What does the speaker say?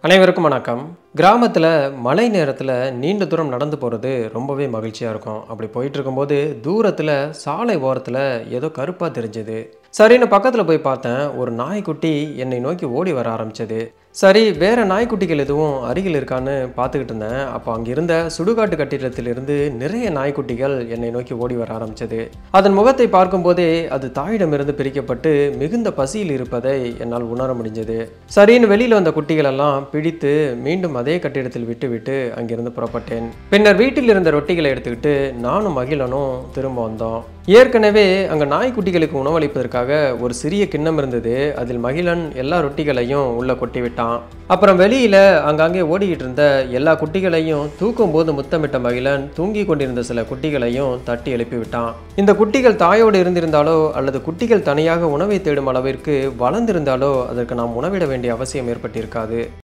அனைவருக்கும் வணக்கம் கிராமத்தில் மழை நேரத்தில் நீண்ட தூரம் நடந்து போகிறது ரொம்பவே மகிழ்ச்சியாக இருக்கும் அப்படி போயிட்டு இருக்கும்போது தூரத்தில் சாலை ஓரத்தில் ஏதோ கருப்பாக தெரிஞ்சது சரின்னு பக்கத்தில் போய் பார்த்தேன் ஒரு நாய்க்குட்டி என்னை நோக்கி ஓடி வர ஆரம்பிச்சது சரி வேற நாய்க்குட்டிகள் எதுவும் அருகில் இருக்கான்னு பார்த்துக்கிட்டு இருந்தேன் அப்போ அங்கே இருந்த சுடுகாட்டு கட்டிடத்திலிருந்து நிறைய நாய்க்குட்டிகள் என்னை நோக்கி ஓடி வர ஆரம்பிச்சது அதன் முகத்தை பார்க்கும்போதே அது தாயிடமிருந்து பிரிக்கப்பட்டு மிகுந்த பசியில் இருப்பதை என்னால் உணர முடிஞ்சது சரின்னு வெளியில் வந்த குட்டிகள் எல்லாம் பிடித்து மீண்டும் அதே கட்டிடத்தில் விட்டுவிட்டு அங்கிருந்து புறப்பட்டேன் பின்னர் வீட்டில் இருந்த ரொட்டிகளை எடுத்துக்கிட்டு நானும் மகிழனும் திரும்ப வந்தோம் ஏற்கனவே அங்கே நாய்க்குட்டிகளுக்கு உணவளிப்பதற்காக ஒரு சிறிய கிண்ணம் இருந்தது அதில் மகிழன் எல்லா ரொட்டிகளையும் உள்ள கொட்டி விட்டான் அப்புறம் வெளியில அங்கங்கே ஓடிக்கிட்டு இருந்த எல்லா குட்டிகளையும் தூக்கும் போது முத்தமிட்ட மகிழன் தூங்கி கொண்டிருந்த சில குட்டிகளையும் தட்டி எழுப்பி விட்டான் இந்த குட்டிகள் தாயோடு இருந்திருந்தாலோ அல்லது குட்டிகள் தனியாக உணவை தேடும் அளவிற்கு வளர்ந்திருந்தாலோ அதற்கு நாம் உணவிட வேண்டிய அவசியம் ஏற்பட்டிருக்காது